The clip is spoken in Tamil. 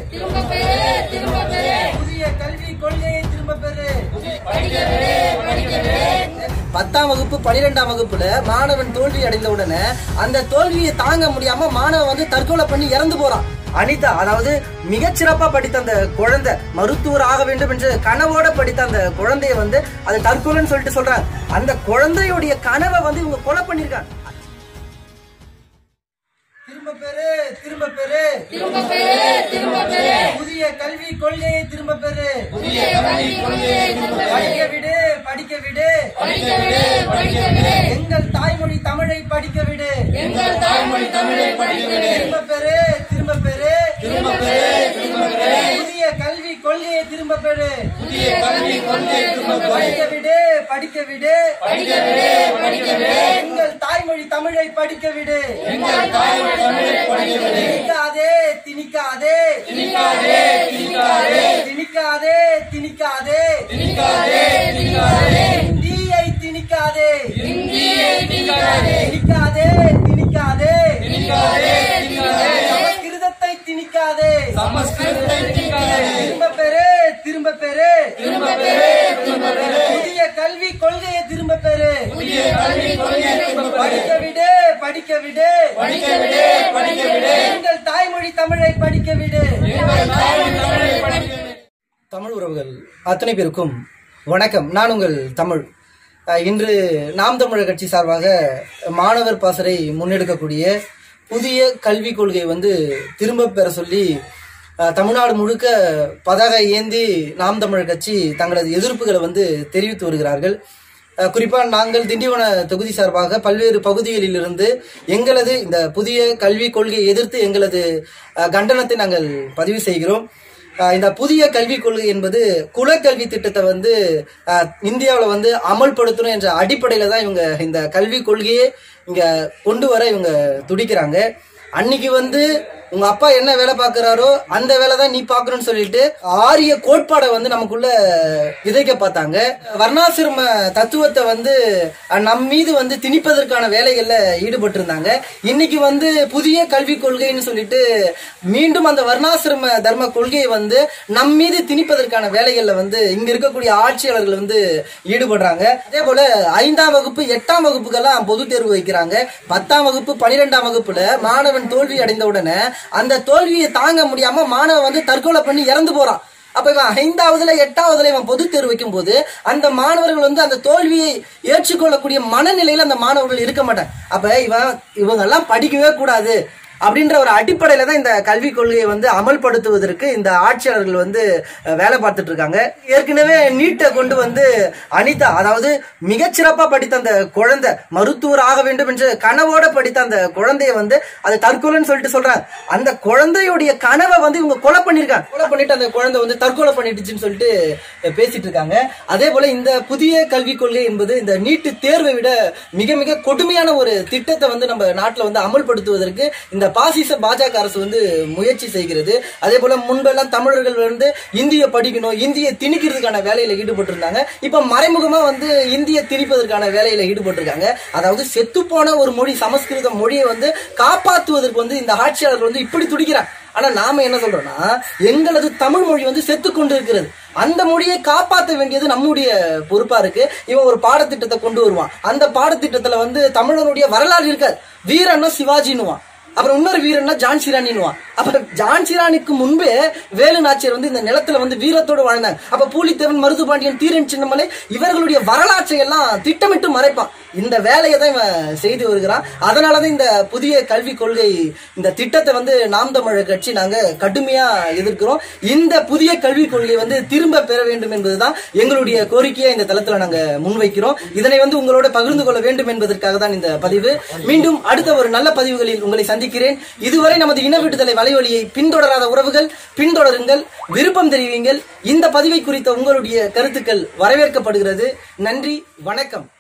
திரும்ப பெறு திரும்ப பெறு புதிய கல்வி கொள்கையை திரும்ப பெறு படிக்க விடு படிக்க விடு பத்தாம் வகுப்பு பனிரெண்டாம் வகுப்புல மாணவன் தோல்வி அடைந்த உடனே அந்த தோல்வியை தாங்க முடியாம மாணவன் வந்து தற்கொலை பண்ணி இறந்து போறான் அனிதா அதாவது மிகச்சிறப்பா படித்த அந்த குழந்தை மருத்துவர் ஆக வேண்டும் என்று கனவோட படித்த அந்த குழந்தைய வந்து அது தற்கொலைன்னு சொல்லிட்டு சொல்றாங்க அந்த குழந்தையுடைய கனவை வந்து இவங்க கொலை பண்ணிருக்காங்க திரும்ப பெறு திரும்ப பெறு திரும்ப பெறு திரும்ப பெறு புதிய கல்வி கொள்கையை திரும்ப பெறு புதிய கல்வி கொள்கையை திரும்ப பெறு படிக்க விடு படிக்க விடு படிக்க விடு படிக்க விடு எங்கள் தாய்மொழி தமிழை படிக்க விடு எங்கள் தாய்மொழி தமிழை படிக்க விடு திரும்ப பெறு திரும்ப பெறு திரும்ப பெறு திரும்ப பெறு புதிய கல்வி கொள்கையை திரும்ப பெறு புதிய கல்வி கொள்கையை திரும்ப பெறு படிக்க விடு படிக்க விடு படிக்க விடு படிக்க விடு எங்கள் தாய்மொழி தமிழை படிக்க விடு எங்கள் தாய்மொழி தமிழை படிக்க விடு திணிக்காதே திணிக்காதே திணிக்காதே திணிக்காதே திணிக்காதே திணிக்காதே திணிக்காதே திணிக்காதே இந்தியை திணிக்காதே இந்தியை திணிக்காதே திணிக்காதே திணிக்காதே திணிக்காதே திணிக்காதே சமஸ்கிருதத்தை திணிக்காதே சமஸ்கிருதத்தை திணிக்காதே திரும்ப பெறு திரும்ப பெறு திரும்ப பெறு திரும்ப பெறு புதிய கல்வி கொள்கையை திரும்ப பெறு புதிய கல்வி கொள்கையை திரும்ப பெறு படிக்க விடு படிக்க விடு படிக்க விடு படிக்க விடு எங்கள் தாய்மொழி தமிழை படிக்க விடு எங்கள் தாய்மொழி தமிழை படிக்க விடு தமிழ் உறவுகள் அத்தனை பேருக்கும் வணக்கம் நான் உங்கள் தமிழ் அஹ், இன்று நாம் தமிழர் கட்சி சார்பாக மாணவர் பாசறை முன்னெடுக்கக்கூடிய புதிய கல்விக் கொள்கை வந்து திரும்ப பெற சொல்லி அஹ், தமிழ்நாடு முழுக்க பதாகை ஏந்தி நாம் தமிழர் கட்சி தங்களது எதிர்ப்புகளை வந்து தெரிவித்து வருகிறார்கள் அஹ், குறிப்பா நாங்கள் திண்டிவன தொகுதி சார்பாக பல்வேறு பகுதிகளிலிருந்து எங்களது இந்த புதிய கல்விக் கொள்கையை எதிர்த்து எங்களது அஹ், கண்டனத்தை நாங்கள் பதிவு செய்கிறோம் ஆஹ் இந்த புதிய கல்விக் கொள்கை என்பது குலக்கல்வி திட்டத்தை வந்து இந்தியாவில் வந்து அமல்படுத்தணும் என்ற அடிப்படையில தான் இவங்க இந்த கல்விக் கொள்கையை இங்க கொண்டு வர இவங்க துடிக்கிறாங்க அன்னைக்கு வந்து உங்க அப்பா என்ன வேலை பார்க்கறாரோ அந்த வேலை தான் நீ பார்க்கணும்னு சொல்லிட்டு ஆரிய கோட்பாடை வந்து நமக்குள்ள விதைக்க பார்த்தாங்க வர்ணாசிரம தத்துவத்தை வந்து அஹ், நம் மீது வந்து திணிப்பதற்கான வேலைகள்ல ஈடுபட்டு இருந்தாங்க இன்னைக்கு வந்து புதிய கல்விக் கொள்கைன்னு சொல்லிட்டு மீண்டும் அந்த வர்ணாசிரம தர்ம கொள்கையை வந்து நம் மீது திணிப்பதற்கான வேலைகள்ல வந்து இங்க இருக்கக்கூடிய ஆட்சியாளர்கள் வந்து ஈடுபடுறாங்க அதே போல ஐந்தாம் வகுப்பு எட்டாம் வகுப்புக்கெல்லாம் பொது தேர்வு வைக்கிறாங்க பத்தாம் வகுப்பு பனிரெண்டாம் வகுப்புல மாணவன் தோல்வி அடைந்த உடனே அந்த தோல்வியை தாங்க முடியாம மாணவன் வந்து தற்கொலை பண்ணி இறந்து போறான் அப்ப இவன் ஐந்தாவதுல எட்டாவதுல இவன் பொது தேர்வு வைக்கும் போது அந்த மாணவர்கள் வந்து அந்த தோல்வியை ஏற்றுக்கொள்ளக்கூடிய மனநிலையில அந்த மாணவர்கள் இருக்க மாட்டாங்க அப்ப இவன் இவங்க எல்லாம் படிக்கவே கூடாது அப்படின்ற ஒரு அடிப்படையில தான் இந்த கல்விக் கொள்கையை வந்து அமல்படுத்துவதற்கு இந்த ஆட்சியாளர்கள் வந்து அஹ், வேலை பார்த்துட்டு இருக்காங்க ஏற்கனவே நீட்டை கொண்டு வந்து அனிதா அதாவது மிகச்சிறப்பா படித்த அந்த குழந்தை மருத்துவர் ஆக வேண்டும் என்று கனவோட படித்த அந்த குழந்தைய வந்து அது தற்கொலைன்னு சொல்லிட்டு சொல்றாங்க அந்த குழந்தையுடைய கனவை வந்து இவங்க கொலை பண்ணிருக்காங்க கொலை பண்ணிட்டு அந்த குழந்தை வந்து தற்கொலை பண்ணிடுச்சுன்னு சொல்லிட்டு அஹ், பேசிட்டு இருக்காங்க அதே போல இந்த புதிய கல்விக் கொள்கை என்பது இந்த நீட்டு தேர்வை விட மிக மிக கொடுமையான ஒரு திட்டத்தை வந்து நம்ம நாட்டுல வந்து அமல்படுத்துவதற்கு இந்த பாசிச பாஜக அரசு வந்து முயற்சி செய்கிறது அதே போல முன்பெல்லாம் தமிழர்கள் வந்து இந்திய படிக்கணும் இந்திய திணிக்கிறதுக்கான வேலையில ஈடுபட்டு இருந்தாங்க இப்ப மறைமுகமா வந்து இந்திய திணிப்பதற்கான வேலையில ஈடுபட்டிருக்காங்க அதாவது செத்துப்போன ஒரு மொழி சமஸ்கிருத மொழியை வந்து காப்பாற்றுவதற்கு வந்து இந்த ஆட்சியாளர்கள் வந்து இப்படி துடிக்கிறாங்க ஆனா நாம என்ன சொல்றோம்னா எங்களது தமிழ் மொழி வந்து செத்து கொண்டு இருக்கிறது அந்த மொழியை காப்பாற்ற வேண்டியது நம்முடைய பொறுப்பா இருக்கு இவன் ஒரு பாடத்திட்டத்தை கொண்டு வருவான் அந்த பாடத்திட்டத்துல வந்து தமிழனுடைய வரலாறு இருக்காது வீரன்னா சிவாஜின்னுவான் அப்புறம் இன்னொரு வீரன்னா ஜான்சிராணின்னுவான் அப்ப ஜான்சிராணிக்கு முன்பே வேலு நாச்சியார் வந்து இந்த நிலத்துல வந்து வீரத்தோடு வாழ்ந்தாங்க அப்ப பூலித்தேவன் மருதுபாண்டியன் தீரன் சின்னமலை இவர்களுடைய வரலாற்றை எல்லாம் திட்டமிட்டு மறைப்பான் இந்த வேலையை தான் இவன் செய்து வருகிறான் அதனாலதான் இந்த புதிய கல்விக் கொள்கை இந்த திட்டத்தை வந்து நாம் தமிழர் கட்சி நாங்க கடுமையா எதிர்க்கிறோம் இந்த புதிய கல்விக் கொள்கையை வந்து திரும்ப பெற வேண்டும் என்பதுதான் எங்களுடைய கோரிக்கையை இந்த தளத்துல நாங்க முன்வைக்கிறோம் இதனை வந்து உங்களோட பகிர்ந்து கொள்ள வேண்டும் என்பதற்காக தான் இந்த பதிவு மீண்டும் அடுத்த ஒரு நல்ல பதிவுகளில் உங்களை சந்திக்கிறேன் இதுவரை நமது இன விடுதலை வலைவலியை பின்தொடராத உறவுகள் பின்தொடருங்கள் விருப்பம் தெரிவிங்கள் இந்த பதிவை குறித்த உங்களுடைய கருத்துக்கள் வரவேற்கப்படுகிறது நன்றி வணக்கம்